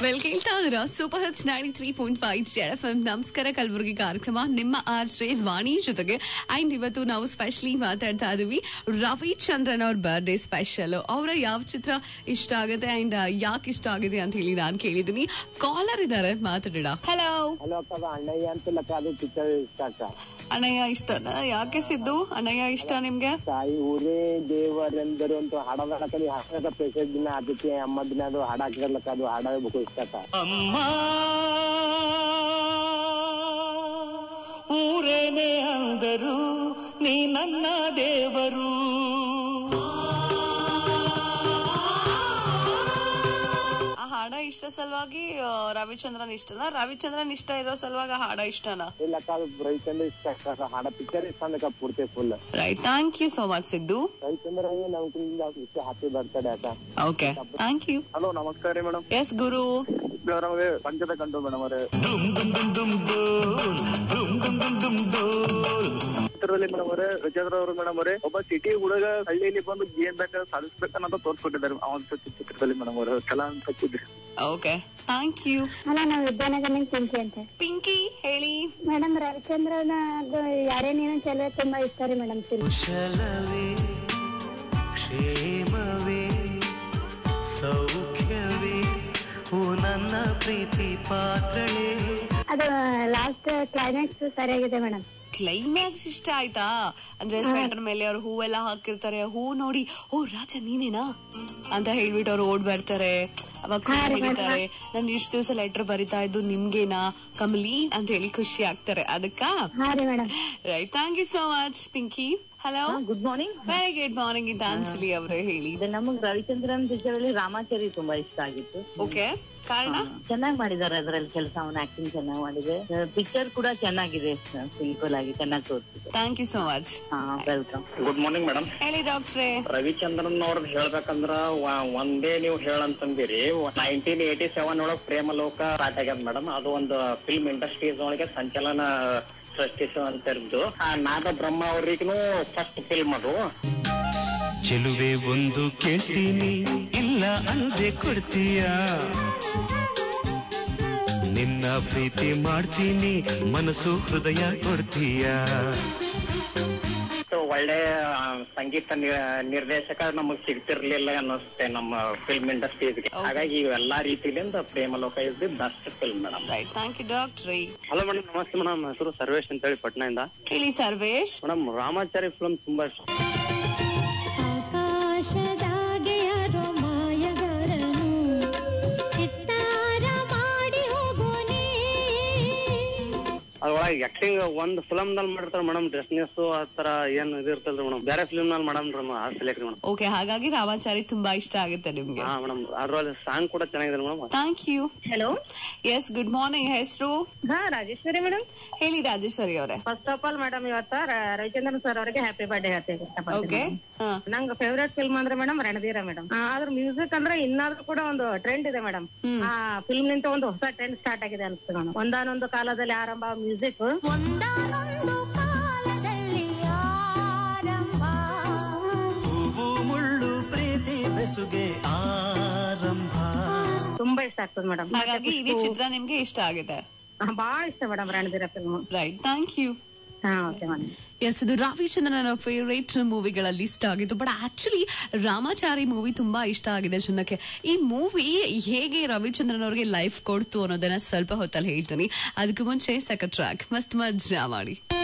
well ಕೇಳ್ತಾ ಇದ್ರ super hits ninety three point five F M ನಮಸ್ಕಾರ ಕಲಬುರಗಿ ಕಾರ್ಯಕ್ರಮ ನಿಮ್ಮ ಆರ್ ಜೆ ವಾಣಿ ಜೊತೆಗೆ ಅಂಡ್ ಇವತ್ತು ನಾವು ಸ್ಪೆಷಲಿ ಮಾತಾಡ್ತಾ ಇದೀವಿ ರವಿಚಂದ್ರನ್ ಅವ್ರ ಬರ್ಡೇ ಸ್ಪೆಷಲ್ ಅವರ ಯಾವ ಚಿತ್ರ ಇಷ್ಟ ಆಗುತ್ತೆ ಅಂಡ್ ಯಾಕೆ ಇಷ್ಟ ಆಗಿದೆ ಅಂತ ಹೇಳಿ ನಾನು ಕೇಳಿದೀನಿ ಕಾಲರ್ ಇದಾರೆ ಮಾತಾಡೋಣ ಹಲೋ ಹಲೋ ಅಕ್ಕ ಅದು ಅಣ್ಣಯ್ಯ ಅಂತಿಲ್ಲಕ್ಕ ಅದು ಪಿಕ್ಚರ್ ಇಷ್ಟ ಅಕ್ಕ ಅಣ್ಣಯ್ಯ ಇಷ್ಟನ ಯಾಕೆ ಸಿದ್ದು ಅಣ್ಣಯ್ಯ ಇಷ್ಟ ನಿಮ್ಗೆ ತಾಯಿ ಊರೇ ದೇವರೆಂದರು ಅಂತ ಹಾಡೋದಕ್ಕ ನೀವು ಹಾಕದ ಪೇಷಂಟ್ ದಿನ ಅದಕ್ಕೆ ಅಮ್ಮ ದಿನ ಅದು ಹಾಡ ಹಾಕಿರ್ಲಕ್ಕ ಅದು ಹಾಡಬೇಕು ಇಷ್ಟ ಅಕ್ಕ ಅಮ್ಮ ಊರೇನೆ ಅಂದರು ನೀ ನನ್ನ ದೇವರು ಆ ಹಾಡ ಇಷ್ಟ ಸಲುವಾಗಿ ಆ, ರವಿಚಂದ್ರನ್ ಇಷ್ಟನಾ ರವಿಚಂದ್ರನ್ ಇಷ್ಟ ಇರೋ ಸಲುವಾಗಿ ಆ ಹಾಡ ಇಷ್ಟನಾ ಇಲ್ಲಕ್ಕ ಅದು ರವಿಚಂದ್ರ ಇಷ್ಟ ಅಕ್ಕ ಅದು ಹಾಡ ಪಿಕ್ಚರ್ ಇಷ್ಟ ಅಂದಕ್ಕ ಪೂರ್ತಿ full right thank you so much Siddu Ravichandra ನಮ್ ಕಡೆಯಿಂದ ಇಷ್ಟ ಹ್ಯಾಪಿ ಬರ್ತಡೆ ಅಕ್ಕ ಓಕೆ ಥ್ಯಾಂಕ್ ಯು ಹಲೋ ನಮಸ್ಕಾರ ರೀ ಮೇಡಮ್ ಎಸ್ ಗುರು ಅವರೇ ಪಂಚದ ಕಂಡು ಮೇಡಮ್ ಅವರೇ ಡುಮ್ ಡುಮ್ ಡುಮ್ ಡುಮ್ ಡೋಲ್ ಡುಮ್ ಡುಮ್ ಡುಮ್ ಡುಮ್ ಡೋಲ್ ಚಿತ್ರದಲ್ಲಿ ಮೇಡಮ್ ಅವರೇ ರವಿಚಂದ್ರ ಅವರು ಮೇಡಮ್ ಅವರೇ ಒಬ್ಬ ಸಿಟಿ ಹುಡುಗ ಹಳ್ಳಿಯಲ್ಲಿ ಬಂದು ಏನ್ ಬೇಕಾದ್ರೆ ಸಾಧಿಸ್ಬೇಕನ್ನೋದು ತೋರ್ಸ್ಕೊಟ್ಟಿದ್ದಾರೆ ಅವನ ಚಿತ್ರದಲ್ಲಿ ಮೇಡಮ್ ಅವರು ಕಲಾ ಅಂತ ಹಚ್ಚಿದ್ರು ಓಕೆ ಥ್ಯಾಂಕ್ ಯು ಅಲ್ಲ ನಾವು ವಿದ್ಯಾನಗರನಿಂದ ಪಿಂಕಿ ಅಂತ ಪಿಂಕಿ ಹೇಳಿ ಮೇಡಮ್ ರವಿಚಂದ್ರನ ಯಾರೇ ನೀನು ಚಲೋ ತುಂಬಾ ಇಷ್ಟ ರೀ ಮೇಡಮ್ ಫಿಲ್ಮ್ ಕುಶಲವೇ ಕ್ಷೇಮವೇ ಸೌಖ್ಯವೇ ಓ ನನ್ನ ಪ್ರೀತಿ ಪಾತ್ರಳೇ ಅದು ಲಾಸ್ಟ್ ಕ್ಲೈಮ್ಯಾಕ್ಸ್ ಸರಿಯಾಗಿದೆ ಮೇಡಮ್ ಕ್ಲೈಮ್ಯಾಕ್ಸ್ ಇಷ್ಟ ಆಯ್ತಾ ಅಂದ್ರೆ ಸ್ವೆಟರ್ ಮೇಲೆ ಅವ್ರು ಹೂವೆಲ್ಲ ಹಾಕಿರ್ತಾರೆ ಹೂ ನೋಡಿ ಓ ರಾಜ ನೀನೇನಾ ಅಂತ ಹೇಳ್ಬಿಟ್ಟು ಅವ್ರು ಓಡ್ ಬರ್ತಾರೆ ಅವಾಗ ಖುಷಿ ಹಿಡಿತಾರೆ ನಾನು ಇಷ್ಟು ದಿವಸ ಲೆಟರ್ ಬರಿತಾ ಇದ್ದು ನಿಮ್ಗೇನಾ ಕಮಲಿ ಅಂತ ಹೇಳಿ ಖುಷಿ ಆಗ್ತಾರೆ ಅದಕ್ಕ ಹಾ ರೀ madam right thank you so much Pinky hello good morning very good morning ಇಂದ ಅಂಜಲಿ ಅವರೇ ಹೇಳಿ ಇದು ನಮಗ್ ರವಿಚಂದ್ರನ್ ಪಿಕ್ಚರಲ್ಲಿ ರಾಮಾಚಾರಿ ತುಂಬಾ ಇಷ್ಟ ಆಗಿತ್ತು ಓಕೆ ಕಾರಣ ಚೆನ್ನಾಗಿ ಮಾಡಿದ್ದಾರೆ ಅದರಲ್ಲಿ ಕೆಲಸ ಅವನ ಆಕ್ಟಿಂಗ್ ಚೆನ್ನಾಗಿ ಮಾಡಿದೆ ಪಿಕ್ಚರ್ ಕೂಡ ಚೆನ್ನಾಗಿದೆ ಸಿಂಪಲ್ ಆಗಿ ಚೆನ್ನಾಗಿ ತೋರಿಸಿದೆ ಥ್ಯಾಂಕ್ ಯು ಸೋ ಮಚ್ ಹಾ ವೆಲ್ಕಮ್ ಗುಡ್ ಮಾರ್ನಿಂಗ್ ಮೇಡಮ್ ಹೇಳಿ ಡಾಕ್ಟ್ರೇ ರವಿಚಂದ್ರನ್ ಅವ್ರದ್ದು ಹೇಳ್ಬೇಕಂದ್ರ ವ- ಒಂದೇ ನೀವು ಹೇಳಂತಂದಿರಿ ನೈನ್ಟೀನ್ ಏಟಿ ಸೆವೆನ್ ಒಳಗ್ ಪ್ರೇಮಲೋಕ ಸ್ಟಾರ್ಟ್ ಆಗ್ಯದ ಮೇಡಮ್ ಅದು ಒಂದು ಫಿಲ್ಮ್ ಇಂಡಸ್ಟ್ರೀಸ್ ಒಳಗೆ ಸಂಚಲನ ಸೃಷ್ಟಿಸುವಂತದ್ದು ಆ ನಾದ ಬ್ರಹ್ಮ ಅವ್ರಿಗೂ ಫಸ್ಟ್ ಫಿಲ್ಮ್ ಅದು ಚೆಲುವೆ ಒಂದು ಕೇಳ್ತೀನಿ ಇಲ್ಲ ಅಂದೆ ಕೊಡ್ತೀಯ ನಿನ್ನ ಪ್ರೀತಿ ಮಾಡ್ತೀನಿ ಮನಸ್ಸು ಹೃದಯ ಕೊಡ್ತೀಯ So, ಒಳ್ಳೆ ಆ, ಸಂಗೀತ ನಿ- ನಿರ್ದೇಶಕ ನಮಗ್ ಸಿಗ್ತಿರ್ಲಿಲ್ಲ ಅನ್ನಿಸುತ್ತೆ ನಮ್ಮ ಫಿಲ್ಮ್ ಇಂಡಸ್ಟ್ರೀಸ್ಗೆ ಹಾಗಾಗಿ ಇವೆಲ್ಲಾ ರೀತಿಲಿಂದ Premaloka is the best film madam right thank you ಡಾಕ್ಟ್ರೇ ಹಲೋ ಮೇಡಮ್ ನಮಸ್ತೆ ಮೇಡಮ್ ಹೆಸರು ಸರ್ವೇಶ್ ಅಂತ ಹೇಳಿ ಪಟ್ನಾಯಿಂದ ಹೇಳಿ ಸರ್ವೇಶ್ ಮೇಡಮ್ ರಾಮಾಚಾರಿ ಫಿಲ್ಮ್ ತುಂಬಾ ಇಷ್ಟ ಆಕಾಶದಾಗೆ ಯಾರೋ ಮಾಯಗಾರನು ಚಿತ್ತಾರ ಮಾಡಿ ಹೋಗೋನೇ ಅದ್ರೊಳಗೆ ಆಕ್ಟಿಂಗ್ ಒಂದ್ ಫಿಲಮ್ ನಲ್ಲಿ ಮಾಡಿರ್ತಾರ ಮೇಡಮ್ ಡ್ರೆಸ್ನೆಸ್ ಆತರ ಏನ್ ಇದಿರ್ತಲ್ರಿ ಮೇಡಮ್ ಬೇರೆ ಫಿಲ್ಮ್ ನಲ್ಲಿ ಮಾಡಮ್ ಆ ಸೆಲೆಕ್ಟ್ ಮೇಡಮ್ ಓಕೆ ಹಾಗಾಗಿ ರಾಮಾಚಾರಿ ತುಂಬಾ ಇಷ್ಟ ಆಗುತ್ತೆ ನಿಮ್ಗೆ ಹಾ ಮೇಡಮ್ ಅದ್ರೊಳಗೆ ಸಾಂಗ್ ಕೂಡ ಚೆನ್ನಾಗಿದೆ madam thank you hello yes good morning ಹೆಸರು ಹಾ ರಾಜೇಶ್ವರಿ ಮೇಡಮ್ ಹೇಳಿ ರಾಜೇಶ್ವರಿ ಅವರೇ ಫಸ್ಟ್ ಆಫ್ ಆಲ್ ಮೇಡಮ್ ಇವತ್ತ ರ- ರವಿಚಂದ್ರನ್ ಸರ್ ಅವರಿಗೆ ಹ್ಯಾಪಿ ಬರ್ಡೇ ಹೇಳ್ತೇವೆ ಓಕೆ ಹಾ ನಂಗೆ ಫೇವ್ರೇಟ್ ಫಿಲ್ಮ್ ಅಂದ್ರೆ ಮೇಡಮ್ ರಣಧೀರ ಮೇಡಮ್ ಅದ್ರ ಮ್ಯೂಸಿಕ್ ಅಂದ್ರೆ ಇನ್ನಾದ್ರೂ ಕೂಡ ಒಂದು ಟ್ರೆಂಡ್ ಇದೆ ಮೇಡಮ್ ಆ ಫಿಲ್ಮ್ ನಿಂತ ಒಂದು ಹೊಸ ಟ್ರೆಂಡ್ ಸ್ಟಾರ್ಟ್ ಆಗಿದೆ ಅನ್ಸುತ್ತೆ ಮೇಡಮ್ ಒಂದಾನೊಂದು ಕಾಲದಲ್ಲಿ ಆರಂಭ ಮ್ಯೂಸಿಕ್ ಒಂದಾನೊಂದು ಕಾಲದಲ್ಲಿ ಆರಂಭ ಹೂವು ಮುಳ್ಳು ಪ್ರೀತಿ ಬೆಸುಗೆ ಆರಂಭ ತುಂಬಾ ಇಷ್ಟ ಆಗ್ತದೆ ಮೇಡಮ್ ಹಾಗಾಗಿ ಇಡೀ ಚಿತ್ರ ನಿಮ್ಗೆ ಇಷ್ಟ ಆಗಿದೆ ಬಹಳ ಇಷ್ಟ madam Ranadheera film right thank you ಹಾ ಓಕೆ ಮೇಡಮ್ ಎಸ್ ಇದು ರವಿಚಂದ್ರನ ಫೇವರೇಟ್ ಮೂವಿಗಳಲ್ಲಿ ಇಷ್ಟ ಆಗಿತ್ತು ಬಟ್ ಆಕ್ಚುಲಿ ರಾಮಾಚಾರಿ ಮೂವಿ ತುಂಬಾ ಇಷ್ಟ ಆಗಿದೆ ಜನಕ್ಕೆ ಈ ಮೂವಿ ಹೇಗೆ ರವಿಚಂದ್ರನ್ ಅವ್ರಿಗೆ ಲೈಫ್ ಕೊಡ್ತು ಅನ್ನೋದನ್ನ ಸ್ವಲ್ಪ ಹೊತ್ತಲ್ಲಿ ಹೇಳ್ತೀನಿ ಅದಕ್ಕೂ ಮುಂಚೆ ಸೆಕೆಂಡ್ ಟ್ರ್ಯಾಕ್ ಮಸ್ತ್ ಮಜಾ ಮಾಡಿ